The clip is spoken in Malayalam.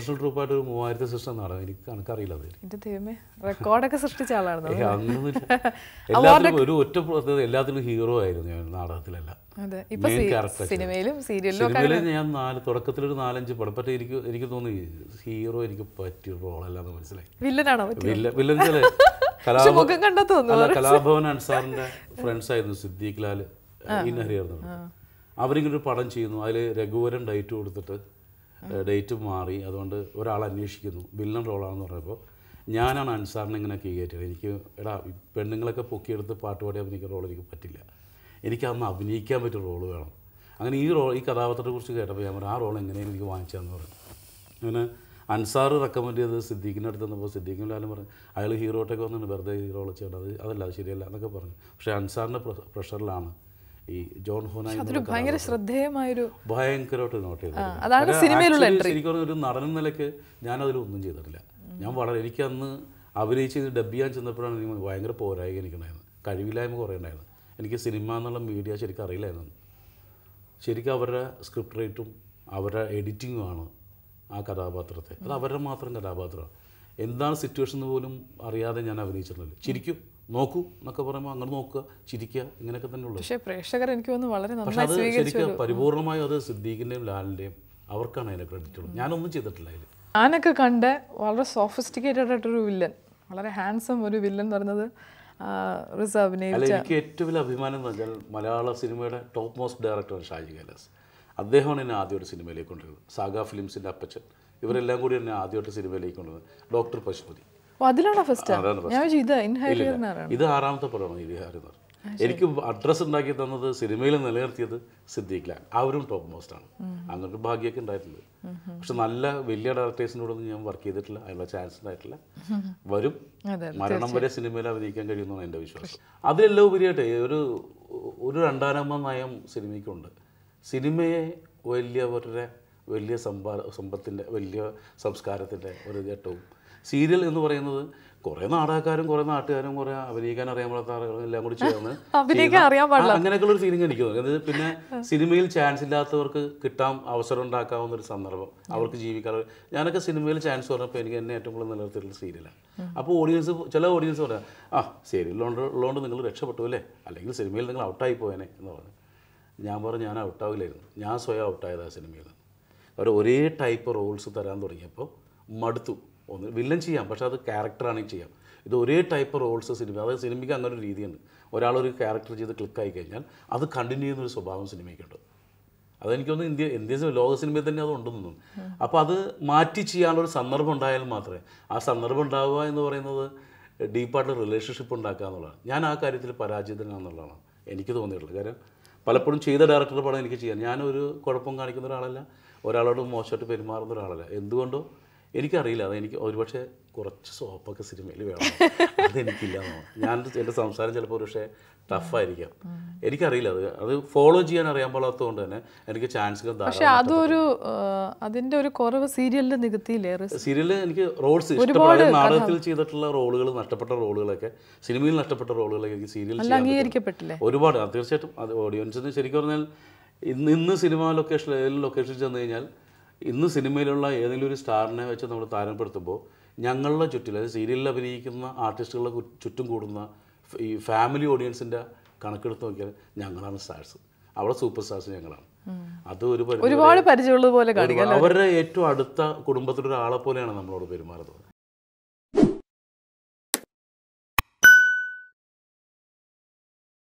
പ്രൊഫഷണൽ ട്രൂപ്പായിട്ട് ഒരു മൂവായിരത്തി സിസ്റ്റം നാടകം എനിക്ക് കണക്കറിയില്ല അത് എന്റെ ദൈവമേ റെക്കോർഡൊക്കെ സൃഷ്ടിച്ച ആളാണ് ഏയ് അങ്ങനൊന്നുമില്ല എല്ലാത്തിലും ഒരു ഒറ്റ പ്രത്യേകത എല്ലാത്തിലും ഹീറോ ആയിരുന്നു ഞാൻ നാടകത്തിലെല്ലാം അതെ ഇപ്പൊ Main സി- character. സിനിമയിലും സീരിയലിലും ഒക്കെ സിനിമയിൽ ഞാൻ നാല് തുടക്കത്തിലൊരു നാലഞ്ച് പടം പറ്റേ എനിക്ക് എനിക്ക് തോന്നി ഹീറോ എനിക്ക് പറ്റിയ റോളല്ലാന്ന് മനസ്സിലായി വില്ലനാണോ പറ്റി വില്ല വില്ലൻ ചില പക്ഷെ മുഖം കണ്ടാ തോന്നുന്നു അല്ല കലാഭവൻ അൻസാറിന്റെ ഫ്രണ്ട്സ് ആയിരുന്നു സിദ്ദീഖ് ലാൽ ഇന്നഹരിയായിരുന്നു അവരിങ്ങനെ ഒരു പടം ചെയ്യുന്നു അതിൽ രഘുവരൻ ഡേറ്റ് കൊടുത്തിട്ട് ഡേറ്റ് മാറി അതുകൊണ്ട് ഒരാൾ അന്വേഷിക്കുന്നു വില്ലൻ റോളാണെന്ന് പറഞ്ഞപ്പോൾ ഞാനാണ് അൻസാറിനെ ഇങ്ങനെ കീകയറ്റിയത് എനിക്ക് എടാ ഈ പെണ്ണുങ്ങളൊക്കെ പൊക്കിയെടുത്ത് പാട്ട് പാടി അഭിനയിക്കുന്ന റോൾ എനിക്ക് പറ്റില്ല എനിക്ക് അന്ന് അഭിനയിക്കാൻ പറ്റിയ റോള് വേണം അങ്ങനെ ഈ റോൾ ഈ കഥാപാത്രത്തെ കുറിച്ച് കേട്ടപ്പോൾ ഞാൻ പറഞ്ഞു ആ റോൾ എങ്ങനെയാണ് എനിക്ക് വാങ്ങിച്ചതെന്ന് പറഞ്ഞു അങ്ങനെ അൻസാർ റെക്കമെൻഡ് ചെയ്ത് സിദ്ദീഖിൻ്റെ അടുത്ത് നിന്നപ്പോൾ സിദ്ദീഖിൻ ലാലും പറഞ്ഞു അയാൾ ഹീറോട്ടൊക്കെ വന്നിട്ട് വെറുതെ ഹീറോ ചെയ്യേണ്ടത് അത് അതല്ല അത് ശരിയല്ല എന്നൊക്കെ പറഞ്ഞു പക്ഷേ അൻസാറിൻ്റെ പ്രഷറിലാണ് ഈ ജോൺ ഹോനായി അതൊരു ഭയങ്കര ശ്രദ്ധേയമായൊരു ഭയങ്കരമായിട്ട് നോട്ട് ചെയ്തു അതാണ് ഒരു സിനിമയിലുള്ള actually ശരിക്കും പറഞ്ഞാൽ ഒരു നടൻ എന്ന നിലയ്ക്ക് ഞാനതിലൊന്നും ചെയ്തിട്ടില്ല ഞാൻ വളരെ എനിക്ക് അന്ന് അഭിനയിച്ച് ഡബ് ചെയ്യാൻ ചെന്നപ്പോഴാണ് എനിക്ക് ഭയങ്കര പോരായിക എനിക്കുണ്ടായിരുന്നത് കഴിവില്ലായ്മ കുറേ ഉണ്ടായിരുന്നു എനിക്ക് സിനിമ എന്നുള്ള മീഡിയ ശരിക്കും അറിയില്ലായിരുന്നു ശരിക്കും അവരുടെ സ്ക്രിപ്റ്റ് റൈറ്റും അവരുടെ എഡിറ്റിങ്ങും ആണ് ആ കഥാപാത്രത്തെ അത് അവരുടെ മാത്രം കഥാപാത്രമാണ് എന്താണ് സിറ്റുവേഷൻ എന്ന് പോലും അറിയാതെ ഞാൻ അഭിനയിച്ചിട്ടുള്ളത് ചിരിക്കും നോക്കൂ എന്നൊക്കെ പറയുമ്പോൾ അങ്ങനെ നോക്കുക ചിരിക്കുക ഇങ്ങനെയൊക്കെ തന്നെ ഉള്ളത് പക്ഷേ പ്രേക്ഷകർ എനിക്ക് തോന്നുന്നു വളരെ പക്ഷെ നന്നായി അത് സ്വീകരിച്ചു ശരിക്കും പരിപൂർണമായും അത് സിദ്ദീഖിൻ്റെയും ലാലിൻ്റെയും അവർക്കാണ് അതിൻ്റെ ക്രെഡിറ്റ് ഉള്ളത് ഞാനൊന്നും ചെയ്തിട്ടില്ല അതിൽ ഞാനൊക്കെ കണ്ട വളരെ സോഫിസ്റ്റിക്കേറ്റഡ് ആയിട്ടൊരു വില്ലൻ വളരെ ഹാൻസം ഒരു വില്ലൻ എന്ന് പറയുന്നത് റിസ് അല്ല അഭിനയിച്ച എനിക്ക് ഏറ്റവും വലിയ അഭിമാനം എന്ന് വെച്ചാൽ മലയാള സിനിമയുടെ top most director Shaji Kailas അദ്ദേഹമാണ് എന്നെ ആദ്യമായിട്ട് സിനിമയിലേക്ക് കൊണ്ടുവരുന്നത് സാഗ ഫിലിംസിൻ്റെ അപ്പച്ചൻ ഇവരെല്ലാം കൂടി എന്നെ ആദ്യമായിട്ട് സിനിമയിലേക്ക് കൊണ്ടുവന്നത് ഡോക്ടർ പശുപതി ഓ അതിലാണോ ഫസ്റ്റ് അതാണ് ഞാൻ വിചാരിച്ചു ഇത് ഇല്ലില്ല. ഇൻഹൈറിയറിനാണ് ഇത് ആറാമത്തെ പടമാണ് ഇതിഹാർ എന്ന് പറഞ്ഞത് എനിക്ക് അഡ്രസ്സ് ഉണ്ടാക്കി തന്നത് സിനിമയിൽ നിലനിർത്തിയത് സിദ്ദീഖ് ലാൽ അവരും ടോപ്പ് മോസ്റ്റ് ആണ് അങ്ങനെ ഒരു ഭാഗ്യമൊക്കെ ഉണ്ടായിട്ടുണ്ട് പക്ഷെ നല്ല വലിയ ഡയറക്ടേഴ്സിനോടൊന്നും ഞാൻ വർക്ക് ചെയ്തിട്ടില്ല അതിനുള്ള ചാൻസ് ഉണ്ടായിട്ടില്ല വരും അതെ മരണം വരെ സിനിമയിൽ അഭിനയിക്കാൻ കഴിയുമെന്നാണ് എൻ്റെ വിശ്വാസം അതിലെല്ലാം ഉപരിയായിട്ട് ഒരു ഒരു രണ്ടാനമ്മ നയം സിനിമയ്ക്കുണ്ട് സിനിമയെ വലിയവരുടെ വലിയ സമ്പാ സമ്പത്തിൻ്റെ വലിയ സംസ്കാരത്തിൻ്റെ ഒരു ഘട്ടവും സീരിയൽ എന്ന് പറയുന്നത് കുറേ നാടകക്കാരും കുറേ നാട്ടുകാരും കുറേ അഭിനയിക്കാൻ അറിയാൻ പാടാത്ത ആളുകളും എല്ലാം കൂടി ചേർന്ന് അഭിനയിക്കാൻ അറിയാൻ ആ, അങ്ങനെയൊക്കെയുള്ള ഒരു ഫീലിംഗ് എനിക്ക് തോന്നുന്നത് അത് പിന്നെ സിനിമയിൽ ചാൻസ് ഇല്ലാത്തവർക്ക് കിട്ടാൻ അവസരം ഉണ്ടാക്കാവുന്ന ഒരു സന്ദർഭം അവർക്ക് ജീവിക്കാൻ ഞാനൊക്കെ സിനിമയിൽ ചാൻസ് പറഞ്ഞപ്പോൾ എനിക്ക് എന്നെ ഏറ്റവും കൂടുതൽ നിലനിർത്തിയിട്ടുള്ള സീരിയലാണ് അപ്പോൾ ഓഡിയൻസ് ചില ഓഡിയൻസ് പറയാം ആ സീരിയലുള്ളതുകൊണ്ട് ഉള്ളതുകൊണ്ട് നിങ്ങൾ രക്ഷപ്പെട്ടു അല്ലേ അല്ലെങ്കിൽ സിനിമയിൽ നിങ്ങൾ ഔട്ടായി പോയേനെ എന്ന് പറഞ്ഞു ഞാൻ പറഞ്ഞു ഞാൻ ഔട്ടാവില്ലായിരുന്നു ഞാൻ സ്വയം ഔട്ടായത് ആ സിനിമയിൽ നിന്ന് അവർ ഒരേ ടൈപ്പ് റോൾസ് തരാൻ തുടങ്ങിയപ്പോൾ മടുത്തു ഒന്ന് വില്ലൻ ചെയ്യാം പക്ഷേ അത് ക്യാരക്ടറാണെങ്കിൽ ചെയ്യാം ഇത് ഒരേ ടൈപ്പ് റോൾസ് സിനിമ അതായത് സിനിമയ്ക്ക് അങ്ങനെ ഒരു രീതിയുണ്ട് ഒരാളൊരു ക്യാരക്ടർ ചെയ്ത് ക്ലിക്കായി കഴിഞ്ഞാൽ അത് കണ്ടിന്യൂ ചെയ്യുന്ന ഒരു സ്വഭാവം സിനിമയ്ക്കുണ്ട് അതെനിക്കൊന്ന് ഇന്ത്യ ഇന്ത്യ സി- ലോക സിനിമയിൽ തന്നെ അത് ഉണ്ടെന്ന് തോന്നുന്നു അപ്പോൾ അത് മാറ്റി ചെയ്യാനുള്ള ഒരു സന്ദർഭം ഉണ്ടായാൽ മാത്രമേ ആ സന്ദർഭം ഉണ്ടാവുക എന്ന് പറയുന്നത് ഡീപ്പായിട്ട് റിലേഷൻഷിപ്പ് ഉണ്ടാക്കുക എന്നുള്ളതാണ് ഞാൻ ആ കാര്യത്തിൽ പരാജിതനാണെന്നുള്ളതാണ് എനിക്ക് തോന്നിയിട്ടുള്ളത് കാര്യം പലപ്പോഴും ചെയ്ത ഡയറക്ടറുടെ പടം എനിക്ക് ചെയ്യാൻ ഞാനൊരു കുഴപ്പം കാണിക്കുന്ന ഒരാളല്ല ഒരാളോട് മോശമായിട്ട് പെരുമാറുന്ന ഒരാളല്ല എന്തുകൊണ്ടോ എനിക്കറിയില്ല അത് എനിക്ക് ഒരുപക്ഷെ കുറച്ച് സോപ്പൊക്കെ സിനിമയിൽ വേണം അതെനിക്കില്ല എന്നാണ്. ഞാൻ എൻ്റെ സംസാരം ചിലപ്പോൾ ഒരു പക്ഷേ ടഫായിരിക്കാം എനിക്കറിയില്ല അത് അത് ഫോളോ ചെയ്യാൻ അറിയാൻ പാടാത്തതുകൊണ്ട് തന്നെ എനിക്ക് ചാൻസുകൾ പക്ഷെ അതൊരു ആ, അതിന്റെ ഒരു കുറവ് സീരിയലിൽ നികത്തിയില്ലേ റിസ് സീരിയലിൽ എനിക്ക് റോൾസ് ഇഷ്ടപ്പെട്ട നാടകത്തിൽ ചെയ്തിട്ടുള്ള റോളുകൾ നഷ്ടപ്പെട്ട റോളുകളൊക്കെ സിനിമയിൽ നഷ്ടപ്പെട്ട റോളുകളൊക്കെ എനിക്ക് സീരിയൽ ചെയ്യാൻ പറ്റും. അംഗീകരിക്കപ്പെട്ടില്ലേ ഒരുപാട് അത് തീർച്ചയായിട്ടും അത് ഓഡിയൻസിന് ശരിക്കും പറഞ്ഞാൽ ഇന്ന് ഇന്ന് സിനിമ ലൊക്കേഷൻ ഏതെങ്കിലും ലൊക്കേഷനിൽ ചെന്ന് കഴിഞ്ഞാൽ ഇന്ന് സിനിമയിലുള്ള ഏതെങ്കിലും ഒരു സ്റ്റാറിനെ വെച്ച് നമ്മൾ താരപ്പെടുത്തുമ്പോൾ ഞങ്ങളുടെ ചുറ്റിൽ അതായത് സീരിയലിൽ അഭിനയിക്കുന്ന ആർട്ടിസ്റ്റുകളുടെ കു- ചുറ്റും കൂടുന്ന ഫ് ഈ ഫാമിലി ഓഡിയൻസിൻ്റെ കണക്കെടുത്ത് നോക്കിയാൽ ഞങ്ങളാണ് സ്റ്റാർസ് അവിടെ സൂപ്പർ സ്റ്റാർസ് ഞങ്ങളാണ് അത് ഒരു പരിധി ഒരുപാട് പരിചയമുള്ളത് പോലെ കാണിക്കും അവരുടെ ഏറ്റവും അടുത്ത കുടുംബത്തിലൊരാളെ പോലെയാണ് നമ്മളോട് പെരുമാറുന്നത്